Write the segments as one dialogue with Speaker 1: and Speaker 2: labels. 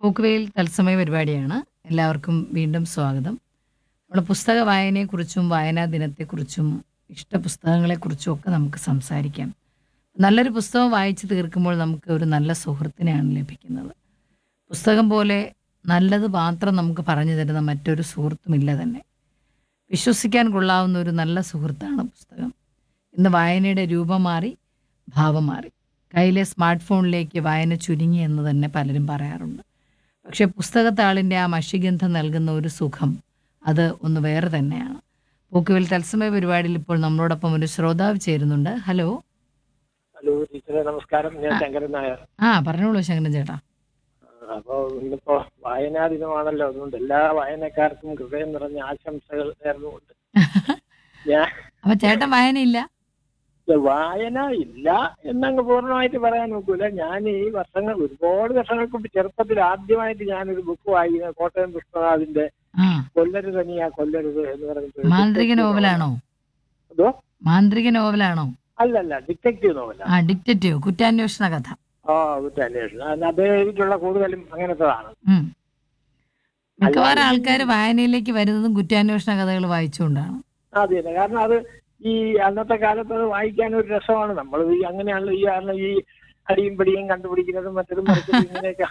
Speaker 1: പോക്കുവെയിൽ തത്സമയ പരിപാടിയാണ് എല്ലാവർക്കും വീണ്ടും സ്വാഗതം നമ്മുടെ പുസ്തക വായനയെക്കുറിച്ചും വായനാ ദിനത്തെക്കുറിച്ചും ഇഷ്ട പുസ്തകങ്ങളെക്കുറിച്ചും ഒക്കെ നമുക്ക് സംസാരിക്കാം നല്ലൊരു പുസ്തകം വായിച്ചു തീർക്കുമ്പോൾ നമുക്ക് ഒരു നല്ല സുഹൃത്തിനെയാണ് ലഭിക്കുന്നത് പുസ്തകം പോലെ നല്ലത് മാത്രം നമുക്ക് പറഞ്ഞു തരുന്ന മറ്റൊരു സുഹൃത്തുമില്ല തന്നെ വിശ്വസിക്കാൻ കൊള്ളാവുന്ന ഒരു നല്ല സുഹൃത്താണ് പുസ്തകം ഇന്ന് വായനയുടെ രൂപം മാറി ഭാവം മാറി കയ്യിലെ സ്മാർട്ട് ഫോണിലേക്ക് വായന ചുരുങ്ങി എന്ന് തന്നെ പലരും പറയാറുണ്ട് പക്ഷേ പുസ്തകത്താളിൻ്റെ ആ മഷിഗന്ധം നൽകുന്ന ഒരു സുഖം അത് ഒന്ന് വേറെ തന്നെയാണ് പോക്കുവിൽ തത്സമയ പരിപാടിയിൽ ഇപ്പോൾ നമ്മളോടൊപ്പം ഒരു ശ്രോതാവ് ചേരുന്നുണ്ട് ഹലോ
Speaker 2: ഹലോ ടീച്ചറെ നമസ്കാരം ഞാൻ ശങ്കരൻ നായർ
Speaker 1: ആ പറഞ്ഞോളൂ ശങ്കരൻ ചേട്ടാ
Speaker 2: അപ്പോ ഇന്നിപ്പോ വായനാ ദിനമാണല്ലോ അതുകൊണ്ട് എല്ലാ വായനക്കാർക്കും ഹൃദയം നിറഞ്ഞ ആശംസകൾ നേർന്നുകൊണ്ട് ഞാൻ
Speaker 1: അപ്പൊ ചേട്ടൻ വായനയില്ല
Speaker 2: വായന ഇല്ല എന്നങ്ങ് പൂർണ്ണമായിട്ട് പറയാൻ നോക്കൂല ഞാൻ ഈ വർഷങ്ങൾ ഒരുപാട് വർഷങ്ങൾക്ക് മുമ്പ് ചെറുപ്പത്തിൽ ആദ്യമായിട്ട് ഞാനൊരു ബുക്ക് വായിക്കുന്നത് കോട്ടയം പുഷ്പനാഥിന്റെ
Speaker 1: ആ
Speaker 2: കൊല്ലരുത് തനിയാ കൊല്ലരുത് എന്ന് പറഞ്ഞിട്ട്
Speaker 1: മാന്ത്രിക നോവലാണോ
Speaker 2: അതോ
Speaker 1: മാന്ത്രിക നോവലാണോ
Speaker 2: അല്ലല്ല ഡിറ്റക്റ്റീവ് നോവല
Speaker 1: ആ ഡിക്റ്റേറ്റീവ് കുറ്റാന്വേഷണ കഥ
Speaker 2: ആ കുറ്റാന്വേഷണം അത് അദ്ദേഹം എഴുതിയിട്ടുള്ള കൂടുതലും അങ്ങനത്തതാണ്
Speaker 1: ഉം. മിക്കവാറും ആൾക്കാർ വായനയിലേക്ക് വരുന്നതും കുറ്റാന്വേഷണ കഥകൾ വായിച്ചുകൊണ്ടാണ്
Speaker 2: അതെ അതെ കാരണം അത് ഈ അന്നത്തെ കാലത്ത് അത് വായിക്കാൻ ഒരു രസമാണ് നമ്മൾ ഈ അങ്ങനെയാണല്ലോ ഈ കാരണം ഈ അടിയും പിടിയും കണ്ടുപിടിക്കുന്നതും മറ്റതും മറിച്ചതും ഇങ്ങനെയൊക്കെ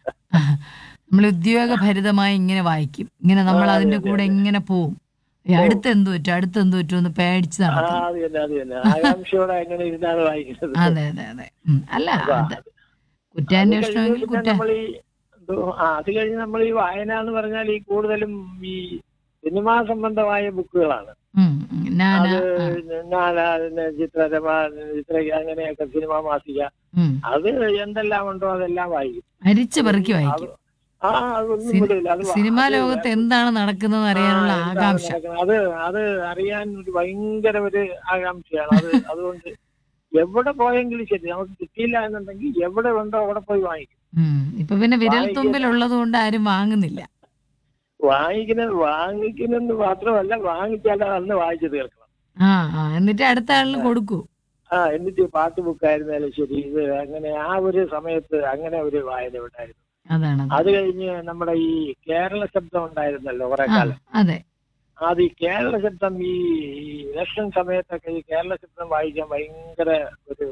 Speaker 1: നമ്മൾ ഉദ്യോഗഭരിതമായി ഇങ്ങനെ വായിക്കും ഇങ്ങനെ നമ്മൾ
Speaker 2: ആ,
Speaker 1: അതിന്റെ
Speaker 2: അതെ,
Speaker 1: കൂടെ
Speaker 2: അതെ.
Speaker 1: ഇങ്ങനെ പോവും ഈ അടുത്ത് എന്ത് പറ്റും അടുത്ത് എന്ത് പറ്റും എന്ന് പേടിച്ച്
Speaker 2: ആ
Speaker 1: നടക്കും
Speaker 2: അത് തന്നെ അത് തന്നെ ആകാംക്ഷയോടെ അങ്ങനെ ഇരുന്നാണ് വായിക്കുന്നത്
Speaker 1: അതെ അതെ അതെ ഉം. അല്ല
Speaker 2: അപ്പൊ
Speaker 1: അത്
Speaker 2: അത്
Speaker 1: കുറ്റാന്വേഷണമെങ്കിൽ
Speaker 2: കഴിഞ്ഞ്
Speaker 1: കുറ്റ
Speaker 2: നമ്മൾ ഈ എന്തോ, ആ അത് കഴിഞ്ഞ് നമ്മൾ ഈ വായന എന്ന് പറഞ്ഞാൽ ഈ കൂടുതലും ഈ സിനിമാ സംബന്ധമായ ബുക്കുകളാണ്
Speaker 1: ഉം, ഉം. നാന
Speaker 2: അത്
Speaker 1: ആ,
Speaker 2: നാല പിന്നെ ചിത്രരമ ചിത്ര അങ്ങനെയൊക്കെ സിനിമാ മാസിക
Speaker 1: ഉം.
Speaker 2: അത് എന്തെല്ലാം ഉണ്ടോ അതെല്ലാം വായിക്കും
Speaker 1: അരിച്ച് പെറുക്കി വായിക്കും
Speaker 2: അത് ആ അതൊന്നും
Speaker 1: സിനി-
Speaker 2: വിടില്ല അത് വാ-
Speaker 1: സിനിമാ
Speaker 2: അത്
Speaker 1: ലോകത്ത് എന്താണ് നടക്കുന്നത് അറിയാനുള്ള
Speaker 2: ആ, എന്താണ്
Speaker 1: ആകാംക്ഷ
Speaker 2: നടക്കുന്നത്? അത് അത് അറിയാൻ ഒരു ഭയങ്കര ഒരു ആകാംക്ഷയാണ് അത് അതുകൊണ്ട് എവിടെ പോയെങ്കിലും ശരി നമുക്ക് കിട്ടിയില്ല എന്നുണ്ടെങ്കിൽ എവിടെ ഉണ്ടോ അവിടെ പോയി വാങ്ങിക്കും
Speaker 1: ഉം. ഇപ്പൊ പിന്നെ വിരൽ
Speaker 2: വായിക്കുന്ന-
Speaker 1: തുമ്പിലുള്ളത് കൊണ്ട് ആരും വാങ്ങുന്നില്ല
Speaker 2: വാങ്ങിക്കുന്നത് വാങ്ങിക്കുന്നെന്ന് മാത്രമല്ല വാങ്ങിച്ചാൽ അത് അന്ന് വായിച്ചു തീർക്കണം
Speaker 1: ആ ആ എന്നിട്ട് അടുത്ത ആളിന് കൊടുക്കൂ
Speaker 2: ആ എന്നിട്ട് പാട്ട് ബുക്കായിരുന്നാലും ശരി ഇത് അങ്ങനെ ആ ഒരു സമയത്ത് അങ്ങനെ ഒരു വായന ഉണ്ടായിരുന്നു
Speaker 1: അതാണ് അത്.
Speaker 2: അത് കഴിഞ്ഞ് നമ്മുടെ ഈ കേരള ശബ്ദം ഉണ്ടായിരുന്നല്ലോ കുറെ
Speaker 1: ആ
Speaker 2: കാലം
Speaker 1: അതെ
Speaker 2: അത് ഈ കേരള ശബ്ദം ഈ ഇലക്ഷൻ സമയത്തൊക്കെ ഈ കേരള ശബ്ദം വായിക്കാൻ ഭയങ്കര ഒരു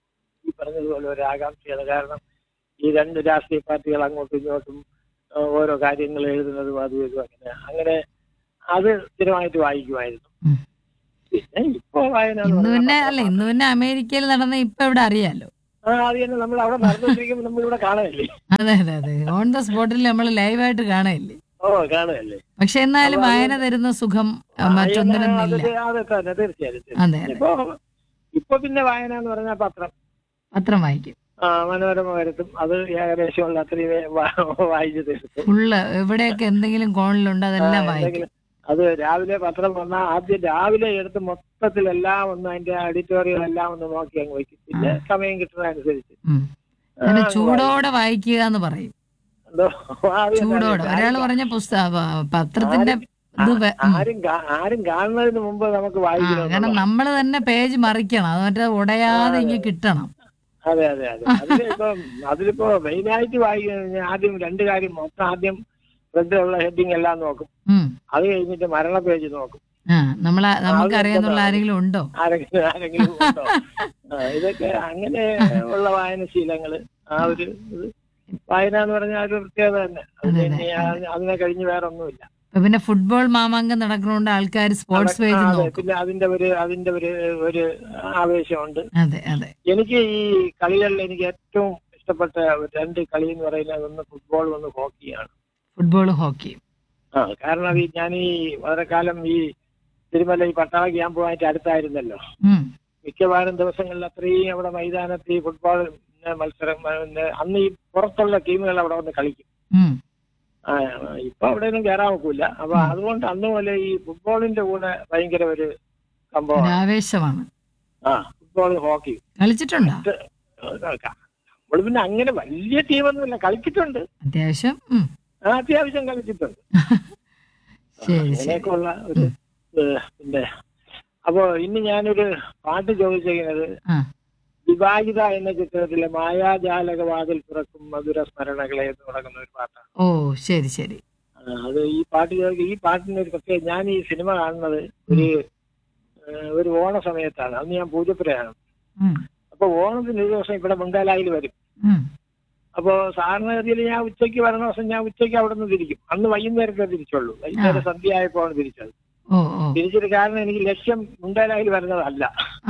Speaker 2: ഈ പറഞ്ഞതുപോലെ ഒരു ആകാംക്ഷയാണ് കാരണം ഈ രണ്ട് രാഷ്ട്രീയ പാർട്ടികൾ അങ്ങോട്ടും ഇങ്ങോട്ടും ആ, ഓരോ കാര്യങ്ങൾ എഴുതുന്നതും അതും ഇതും അങ്ങനെ അങ്ങനെ അത് സ്ഥിരമായിട്ട് വായിക്കുമായിരുന്നു
Speaker 1: ഉം.
Speaker 2: പിന്നെ ഇപ്പൊ വായന എന്ന്
Speaker 1: ഇന്ന്
Speaker 2: പറഞ്ഞാൽ
Speaker 1: പിന്നെ
Speaker 2: പത്രം
Speaker 1: അല്ല ഇന്ന് പിന്നെ അമേരിക്കയിൽ നടന്ന ഇപ്പൊ ഇവിടെ അറിയാലോ
Speaker 2: ആ അത് തന്നെ നമ്മൾ അവിടെ നടന്നുകൊണ്ടിരിക്കുമ്പോൾ നമ്മളിവിടെ കാണുകയല്ലേ
Speaker 1: അതെ അതെ അതെ ഓൺ ദ സ്പോട്ടിൽ നമ്മൾ ലൈവായിട്ട് കാണയില്ലേ
Speaker 2: ഓ കാണുകയല്ലേ
Speaker 1: പക്ഷെ എന്നാലും
Speaker 2: അപ്പൊ അത്
Speaker 1: വായന തരുന്ന സുഖം ആ, മറ്റൊന്നിനൊന്നില്ല
Speaker 2: അത് അതെ തന്നെ തീർച്ചയായും തീർച്ചയായും.
Speaker 1: അതെ അതെ
Speaker 2: ഇപ്പൊ ഇപ്പൊ പിന്നെ വായന എന്ന് പറഞ്ഞാൽ പത്രം
Speaker 1: പത്രം വായിക്കും
Speaker 2: ആ മനോരമ വരുത്തും അത് ഏകദേശം ഉള്ള അത്രയും വാ- വായിച്ചു തീർക്കും
Speaker 1: ഫുള്ള് എവിടെയൊക്കെ എന്തെങ്കിലും കോണിലുണ്ട് അതെല്ലാം
Speaker 2: ആ,
Speaker 1: വായിക്കും
Speaker 2: എന്തെങ്കിലും- അത് രാവിലെ പത്രം വന്നാൽ ആദ്യം രാവിലെ എടുത്ത് മൊത്തത്തിൽ എല്ലാം ഒന്ന് അതിന്റെ എഡിറ്റോറിയൽ എല്ലാം ഒന്ന് നോക്കി അങ്ങ് വെക്കും പിന്നെ സമയം കിട്ടുന്നതനുസരിച്ച്
Speaker 1: ഉം.
Speaker 2: ആ,
Speaker 1: അങ്ങനെ
Speaker 2: അങ്ങ്
Speaker 1: ചൂടോടെ വായിക്കുക എന്ന് പറയും
Speaker 2: എന്തോ, അത് തന്നെ
Speaker 1: ചൂടോടെ
Speaker 2: ആരും
Speaker 1: ഒരാൾ പറഞ്ഞ പുസ്തക പത്രത്തിന്റെ ഇത് വെ- ഉം.
Speaker 2: ആരും കാ- ആരും കാണുന്നതിന് മുമ്പ് നമുക്ക്
Speaker 1: ആ
Speaker 2: വായിക്കണം
Speaker 1: കാരണം നമ്മൾ തന്നെ പേജ് മറിക്കണം അത് മറ്റേ ഉടയാതെ ഇങ്ങനെ കിട്ടണം
Speaker 2: അതെ അതെ അതെ അതിലിപ്പോ അതിലിപ്പോ മെയിനായിട്ട് വായിക്കുന്ന ആദ്യം രണ്ട് കാര്യം മൊത്തം ആദ്യം ഫ്രണ്ടിലുള്ള ഹെഡിങ് എല്ലാം നോക്കും
Speaker 1: ഉം.
Speaker 2: അത് കഴിഞ്ഞിട്ട് മരണ പേജ് നോക്കും
Speaker 1: ആ നമ്മളെ നമുക്കറിയാന്നുള്ള ആരെങ്കിലും ഉണ്ടോ
Speaker 2: ആരെങ്കിലും ആരെങ്കിലും ഉണ്ടോ ആ, ഇതൊക്കെ അങ്ങനെ ഉള്ള വായനശീലങ്ങള് ആ ഒരു ഇത് വായന എന്ന് പറഞ്ഞാൽ ഒരു പ്രത്യേകത തന്നെ അത്
Speaker 1: അതെ,
Speaker 2: പിന്നെ ആ- അതിനെ കഴിഞ്ഞ് വേറെ ഒന്നുമില്ല
Speaker 1: ഇപ്പൊ പിന്നെ ഫുട്ബോൾ മാമാങ്കം നടക്കുന്നതുകൊണ്ട് ആൾക്കാർ സ്പോർട്സ്
Speaker 2: ആ,
Speaker 1: പേജ്
Speaker 2: അതെ.
Speaker 1: നോക്കും
Speaker 2: പിന്നെ അതിന്റെ ഒരു അതിന്റെ ഒരു ഒരു ആവേശമുണ്ട്
Speaker 1: അതെ അതെ
Speaker 2: എനിക്ക് ഈ കളികളിൽ എനിക്ക് ഏറ്റവും ഇഷ്ടപ്പെട്ട രണ്ട് കളി എന്ന് പറയുന്നത് ഒന്ന് ഫുട്ബോൾ ഒന്ന് ഹോക്കിയാണ്
Speaker 1: ഫുട്ബോൾ ഹോക്കി
Speaker 2: ആ കാരണം ഈ ഞാൻ ഈ വളരെ കാലം ഈ തിരുമല ഈ പട്ടാള ക്യാമ്പുമായിട്ട് അടുത്തായിരുന്നല്ലോ
Speaker 1: ഉം.
Speaker 2: മിക്കവാറും ദിവസങ്ങളിൽ അത്രയും അവിടെ മൈതാനത്ത് ഈ ഫുട്ബോൾ പിന്നെ മത്സരം പിന്നെ അന്ന് ഈ പുറത്തുള്ള ടീമുകൾ അവിടെ വന്ന് കളിക്കും
Speaker 1: ഉം.
Speaker 2: ആ ഇപ്പൊ അവിടെയൊന്നും കയറാൻ ഒക്കില്ല അപ്പൊ അതുകൊണ്ട് അന്ന് പോലെ ഈ ഫുട്ബോളിന്റെ കൂടെ ഭയങ്കര ഒരു
Speaker 1: ഒരു
Speaker 2: സംഭവമാണ്
Speaker 1: ആവേശമാണ്
Speaker 2: ആ ഫുട്ബോൾ ഹോക്കി
Speaker 1: കളിച്ചിട്ടുണ്ടോ
Speaker 2: നമ്മൾ പിന്നെ അങ്ങനെ വലിയ ടീമൊന്നുമില്ല കളിച്ചിട്ടുണ്ട്
Speaker 1: അത്യാവശ്യം ഉം.
Speaker 2: ആ, അത്യാവശ്യം കളിച്ചിട്ടുണ്ട്
Speaker 1: ശരി ശരി
Speaker 2: അങ്ങനെയൊക്കെയുള്ള ഒരു ഏഹ്, പിന്നെ അപ്പോ ഇന്ന് ഞാനൊരു പാട്ട് ചോദിച്ചിരിക്കുന്നത്
Speaker 1: ആ
Speaker 2: വിവാഹിത എന്ന ചിത്രത്തിലെ മായാജാലകവാതിൽ തുറക്കും മധുര സ്മരണകളെ എന്ന് തുടങ്ങുന്ന ഒരു പാട്ടാണ്
Speaker 1: ഓ ശരി ശരി
Speaker 2: ആ, അത് ഈ പാട്ട് കേൾക്ക- ഈ പാട്ടിന് ഒരു പ്രത്യേക ഞാൻ ഈ സിനിമ കാണുന്നത് ഒരു ആ, ഒരു ഓണ സമയത്താണ് അന്ന് ഞാൻ പൂജപ്പുരയാണ്
Speaker 1: ഉം,
Speaker 2: അപ്പൊ ഓണത്തിന് ഒരു ദിവസം ഇവിടെ ബംഗാലായിൽ വരും
Speaker 1: ഉം.
Speaker 2: അപ്പൊ സാധാരണഗതിയിൽ ഞാൻ ഉച്ചയ്ക്ക് വരുന്ന ദിവസം ഞാൻ ഉച്ചയ്ക്ക് അവിടെ നിന്ന് തിരിക്കും അന്ന് വൈകുന്നേരത്തെ തിരിച്ചുള്ളൂ വൈകുന്നേരം സന്ധ്യ ആയപ്പോഴാണ് തിരിച്ചത്
Speaker 1: ഓ ഓ
Speaker 2: തിരിച്ചൊരു കാരണം എനിക്ക് ലക്ഷ്യം മുണ്ടേലായിൽ വരുന്നതല്ല
Speaker 1: ആ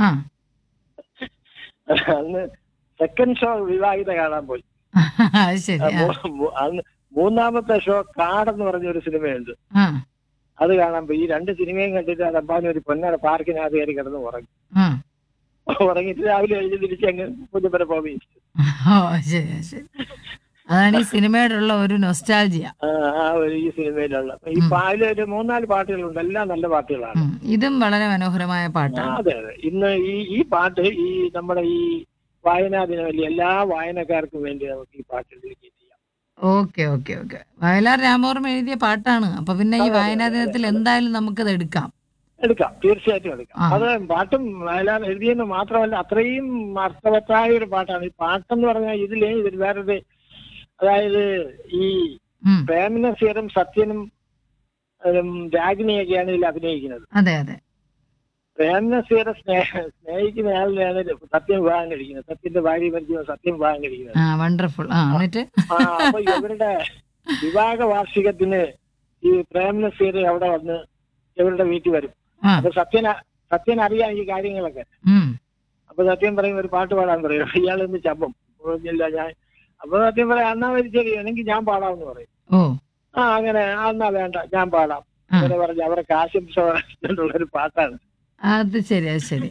Speaker 2: അന്ന് സെക്കൻഡ് ഷോ വിവാഹിത കാണാൻ പോയി
Speaker 1: അത് ശരി
Speaker 2: ആ,
Speaker 1: ആ,
Speaker 2: മൂ- മൂ- അന്ന് മൂന്നാമത്തെ ഷോ കാടെന്ന് പറഞ്ഞ ഒരു സിനിമയുണ്ട്
Speaker 1: ആ
Speaker 2: അത് കാണാൻ പോയി ഈ രണ്ട് സിനിമയും കണ്ടിട്ട് അത് അമ്പാനും ഒരു പൊന്നാട പാർക്കിനകത്ത് കയറി കിടന്ന് ഉറങ്ങി
Speaker 1: ആ
Speaker 2: ഉറങ്ങിയിട്ട് രാവിലെ കഴിഞ്ഞ് തിരിച്ച് അങ്ങ് പൂജപ്പുര പോയി
Speaker 1: ഓ ശരി ശരി അതാണ് ഈ സിനിമയോടുള്ള ഒരു നൊസ്റ്റാൾജിയ
Speaker 2: ആ ആ ഒരു ഈ സിനിമയിലുള്ള ഈ പാല് ഒരു മൂന്നാല് പാട്ടുകളുണ്ട് എല്ലാം നല്ല പാട്ടുകളാണ്
Speaker 1: ഉം, ഇതും വളരെ മനോഹരമായ
Speaker 2: ആ,
Speaker 1: പാട്ടാണ്
Speaker 2: അതെ അതെ ഇന്ന് ഈ ഈ പാട്ട് ഈ നമ്മുടെ ഈ വായനാ ദിനമല്ലേ എല്ലാ വായനക്കാർക്കും വേണ്ടി നമുക്ക് ഈ പാട്ട് ഡെഡിക്കേറ്റ് ചെയ്യാം
Speaker 1: okay okay okay Vayalar Ramavarma എഴുതിയ പാട്ടാണ് അപ്പൊ പിന്നെ ഈ
Speaker 2: അതെ, അതെ,
Speaker 1: വായനാ
Speaker 2: അതെ,
Speaker 1: ദിനത്തിൽ എന്തായാലും നമുക്കത് എടുക്കാം
Speaker 2: എടുക്കാം തീർച്ചയായിട്ടും എടുക്കാം
Speaker 1: ആ.
Speaker 2: അത് പാട്ടും വയലാർ എഴുതിയെന്ന് മാത്രമല്ല അത്രയും അർത്ഥവത്തായ ഒരു പാട്ടാണ് ഈ പാട്ടെന്ന് പറഞ്ഞാൽ ഇതിലേ ഇതിൽ വേറൊരു അതായത് ഈ
Speaker 1: ഉം,
Speaker 2: പ്രേമനസീറും സത്യനും ഉം, രാഗിണിയൊക്കെയാണ് ഇതിൽ അഭിനയിക്കുന്നത്
Speaker 1: അതെ അതെ
Speaker 2: പ്രേമനസീറെ സ്നേഹ സ്നേഹിക്കുന്ന ആളിനെയാണ് സത്യം വിവാഹം കഴിക്കുന്നത് സത്യന്റെ ഭാര്യ മരിക്കുമ്പോൾ സത്യം വിവാഹം കഴിക്കുന്നത്
Speaker 1: ആ വണ്ടർഫുൾ ആ എന്നിട്ട്
Speaker 2: ആ അപ്പൊ ഇവരുടെ വിവാഹ വാർഷികത്തിന് ഈ പ്രേമനസീർ അവിടെ വന്ന് ഇവരുടെ വീട്ടിൽ വരും
Speaker 1: ആ
Speaker 2: അപ്പൊ സത്യന സത്യൻ അറിയാം ഈ കാര്യങ്ങളൊക്കെ
Speaker 1: ഉം,
Speaker 2: അപ്പൊ സത്യം പറയും ഒരു പാട്ട് പാടാൻ പറയും ഇയാൾ എന്ത് ചപ്പം പറഞ്ഞില്ല ഞാൻ അപ്പൊ സത്യം പറയാം എന്നാ മതി ശരി എനിക്ക് ഞാൻ പാടാമെന്ന് പറയും
Speaker 1: ഓ
Speaker 2: ആ അങ്ങനെ ആ, എന്നാ വേണ്ട ഞാൻ പാടാം
Speaker 1: ആ.
Speaker 2: അങ്ങനെ പറഞ്ഞ് അവർക്ക് ആശംസ പറഞ്ഞിട്ടുള്ള ഒരു പാട്ടാണ്
Speaker 1: അത് ശരി അത് ശരി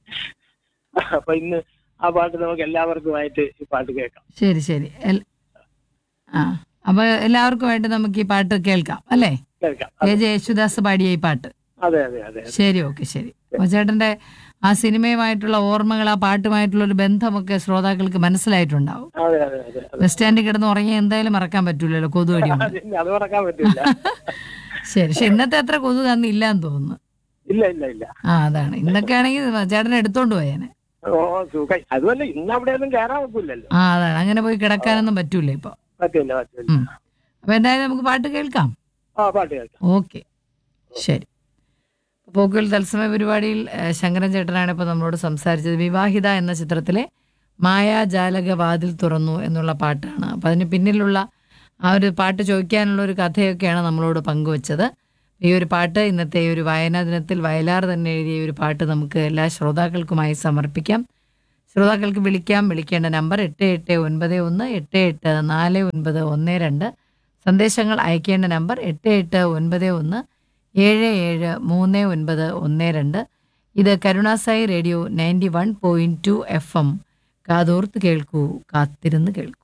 Speaker 2: അപ്പൊ ഇന്ന് ആ പാട്ട് നമുക്ക് എല്ലാവർക്കുമായിട്ട് ഈ പാട്ട് കേൾക്കാം
Speaker 1: ശരി ശരി എൽ- ആ അപ്പൊ എല്ലാവർക്കുമായിട്ട് നമുക്ക് ഈ പാട്ട് കേൾക്കാം അല്ലേ
Speaker 2: കേൾക്കാം
Speaker 1: കെ ജെ യേശുദാസ് പാടിയ ഈ പാട്ട്
Speaker 2: അതെ അതെ അതെ
Speaker 1: ശരി ഓക്കെ ശരി അപ്പൊ ചേട്ടന്റെ ആ സിനിമയുമായിട്ടുള്ള ഓർമ്മകൾ ആ പാട്ടുമായിട്ടുള്ള ഒരു ബന്ധമൊക്കെ ശ്രോതാക്കൾക്ക് മനസ്സിലായിട്ടുണ്ടാവും
Speaker 2: അതെ അതെ അതെ അതെ
Speaker 1: ബസ് സ്റ്റാൻഡിൽ കിടന്ന് ഉറങ്ങി എന്തായാലും മറക്കാൻ പറ്റൂലല്ലോ കൊതുകടി കൊണ്ട്
Speaker 2: അതിന് അത് മറക്കാൻ പറ്റില്ല
Speaker 1: ശരി പക്ഷെ ഇന്നത്തെ അത്ര കൊതുക് അന്ന് ഇല്ലാന്ന് തോന്നുന്നു
Speaker 2: ഇല്ല ഇല്ല ഇല്ല
Speaker 1: ആ അതാണ് ഇന്നൊക്കെ ആണെങ്കിൽ ചേട്ടനെ എടുത്തോണ്ട് പോയേനെ
Speaker 2: ഓ സുഖം അതുമല്ല ഇന്ന് അവിടെ ഒന്നും കയറാൻ വെക്കില്ലല്ലോ
Speaker 1: ആ അതാണ് അങ്ങനെ പോയി കിടക്കാനൊന്നും പറ്റൂല ഇപ്പൊ
Speaker 2: പറ്റില്ല പറ്റില്ല
Speaker 1: ഉം. അപ്പൊ എന്തായാലും നമുക്ക് പാട്ട് കേൾക്കാം
Speaker 2: ആ പാട്ട് കേൾക്കാം
Speaker 1: ഓക്കെ ശരി പോക്കുകൾ തത്സമയ പരിപാടിയിൽ ഏഹ്, ശങ്കരൻ ചേട്ടനാണ് ഇപ്പോൾ നമ്മളോട് സംസാരിച്ചത് വിവാഹിത എന്ന ചിത്രത്തിലെ മായാജാലക വാതിൽ തുറന്നു എന്നുള്ള പാട്ടാണ് അപ്പം അതിന് പിന്നിലുള്ള ആ ഒരു പാട്ട് ചോദിക്കാനുള്ള ഒരു കഥയൊക്കെയാണ് നമ്മളോട് പങ്കുവച്ചത് ഈ ഒരു പാട്ട് ഇന്നത്തെ ഈ ഒരു വായനാ ദിനത്തിൽ വയലാർ തന്നെ എഴുതിയ ഈ ഒരു പാട്ട് നമുക്ക് എല്ലാ ശ്രോതാക്കൾക്കുമായി സമർപ്പിക്കാം ശ്രോതാക്കൾക്ക് വിളിക്കാം വിളിക്കേണ്ട നമ്പർ എട്ട് എട്ട് ഒൻപത് ഒന്ന് എട്ട് എട്ട് നാല് ഒൻപത് ഒന്ന് രണ്ട് സന്ദേശങ്ങൾ അയക്കേണ്ട നമ്പർ എട്ട് എട്ട് ഒൻപത് ഒന്ന് ഏഴ് ഏഴ് മൂന്ന് ഒൻപത് ഒന്ന് രണ്ട് ഇത് Karunasai radio ninety one point two F M കാതോർത്ത് കേൾക്കൂ കാത്തിരുന്ന് കേൾക്കൂ